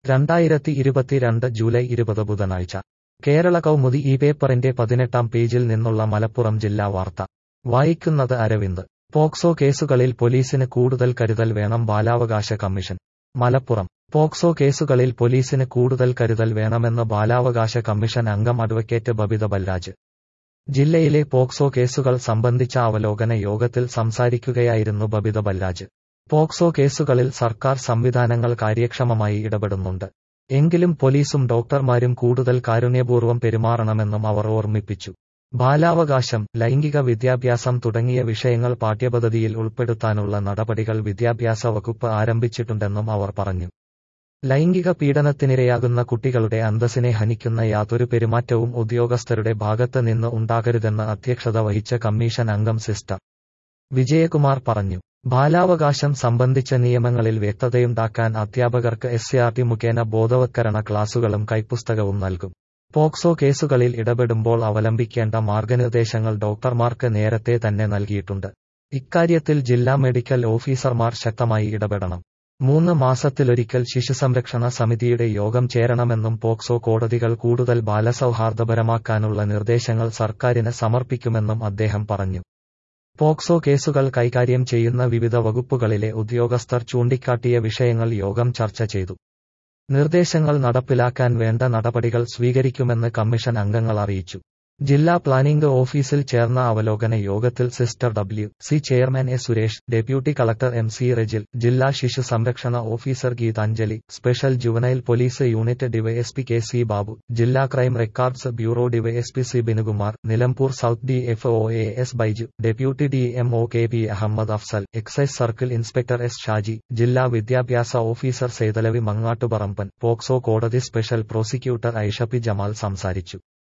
രണ്ടായിരത്തി ഇരുപത്തിരണ്ട് ജൂലൈ ഇരുപത് ബുധനാഴ്ച കേരള കൗമുദി ഈ പേപ്പറിന്റെ പതിനെട്ടാം പേജിൽ നിന്നുള്ള മലപ്പുറം ജില്ലാ വാർത്ത വായിക്കുന്നത് അരവിന്ദ് പോക്സോ കേസുകളിൽ പോലീസിന് കൂടുതൽ കരുതൽ വേണം ബാലാവകാശ കമ്മീഷൻ മലപ്പുറം പോക്സോ കേസുകളിൽ പോലീസിന് കൂടുതൽ കരുതൽ വേണമെന്ന് ബാലാവകാശ കമ്മീഷൻ അംഗം അഡ്വക്കേറ്റ് ബബിത ബൽരാജ് ജില്ലയിലെ പോക്സോ കേസുകൾ സംബന്ധിച്ച അവലോകന യോഗത്തിൽ സംസാരിക്കുകയായിരുന്നു ബബിത ബൽരാജ് പോക്സോ കേസുകളിൽ സർക്കാർ സംവിധാനങ്ങൾ കാര്യക്ഷമമായി ഇടപെടുന്നുണ്ട് എങ്കിലും പോലീസും ഡോക്ടർമാരും കൂടുതൽ കാരുണ്യപൂർവ്വം പെരുമാറണമെന്നും അവർ ഓർമ്മിപ്പിച്ചു ബാലാവകാശം ലൈംഗിക വിദ്യാഭ്യാസം തുടങ്ങിയ വിഷയങ്ങൾ പാഠ്യപദ്ധതിയിൽ ഉൾപ്പെടുത്താനുള്ള നടപടികൾ വിദ്യാഭ്യാസ വകുപ്പ് ആരംഭിച്ചിട്ടുണ്ടെന്നും അവർ പറഞ്ഞു ലൈംഗിക പീഡനത്തിനിരയാകുന്ന കുട്ടികളുടെ അന്തസ്സിനെ ഹനിക്കുന്ന യാതൊരു പെരുമാറ്റവും ഉദ്യോഗസ്ഥരുടെ ഭാഗത്ത് നിന്ന് ഉണ്ടാകരുതെന്ന് അധ്യക്ഷത വഹിച്ച കമ്മീഷൻ അംഗം സിസ്റ്റർ വിജയകുമാർ പറഞ്ഞു ബാലാവകാശം സംബന്ധിച്ച നിയമങ്ങളിൽ വ്യക്തതയുണ്ടാക്കാൻ അധ്യാപകർക്ക് എസ് ആർ ടി മുഖേന ബോധവത്കരണ ക്ലാസുകളും കൈപ്പുസ്തകവും നൽകും പോക്സോ കേസുകളിൽ ഇടപെടുമ്പോൾ അവലംബിക്കേണ്ട മാർഗനിർദ്ദേശങ്ങൾ ഡോക്ടർമാർക്ക് നേരത്തെ തന്നെ നൽകിയിട്ടുണ്ട് ഇക്കാര്യത്തിൽ ജില്ലാ മെഡിക്കൽ ഓഫീസർമാർ ശക്തമായി ഇടപെടണം മൂന്ന് മാസത്തിലൊരിക്കൽ ശിശുസംരക്ഷണ സമിതിയുടെ യോഗം ചേരണമെന്നും പോക്സോ കോടതികൾ കൂടുതൽ ബാലസൗഹാർദ്ദപരമാക്കാനുള്ള നിർദ്ദേശങ്ങൾ സർക്കാരിന് സമർപ്പിക്കുമെന്നും അദ്ദേഹം പറഞ്ഞു പോക്സോ കേസുകൾ കൈകാര്യം ചെയ്യുന്ന വിവിധ വകുപ്പുകളിലെ ഉദ്യോഗസ്ഥർ ചൂണ്ടിക്കാട്ടിയ വിഷയങ്ങൾ യോഗം ചർച്ച ചെയ്തു നിർദ്ദേശങ്ങൾ നടപ്പിലാക്കാൻ വേണ്ട നടപടികൾ സ്വീകരിക്കുമെന്ന് കമ്മീഷൻ അംഗങ്ങൾ അറിയിച്ചു ജില്ലാ പ്ലാനിംഗ് ഓഫീസിൽ ചേർന്ന അവലോകന യോഗത്തിൽ sister W C chairman A Suresh deputy collector M C Rejil ജില്ലാ ശിശു സംരക്ഷണ officer Geethanjali special juvenile police unit DYSP K C Babu ജില്ലാ crime records bureau DYSP C Binukumar Nilambur south D F O A S Baiju deputy D M O K P Ahammed Afsal excise circle inspector S Shaji ജില്ലാ വിദ്യാഭ്യാസ officer Sethalavi Mangattuparamban POCSO കോടതി special prosecutor Aishappi Jamal സംസാരിച്ചു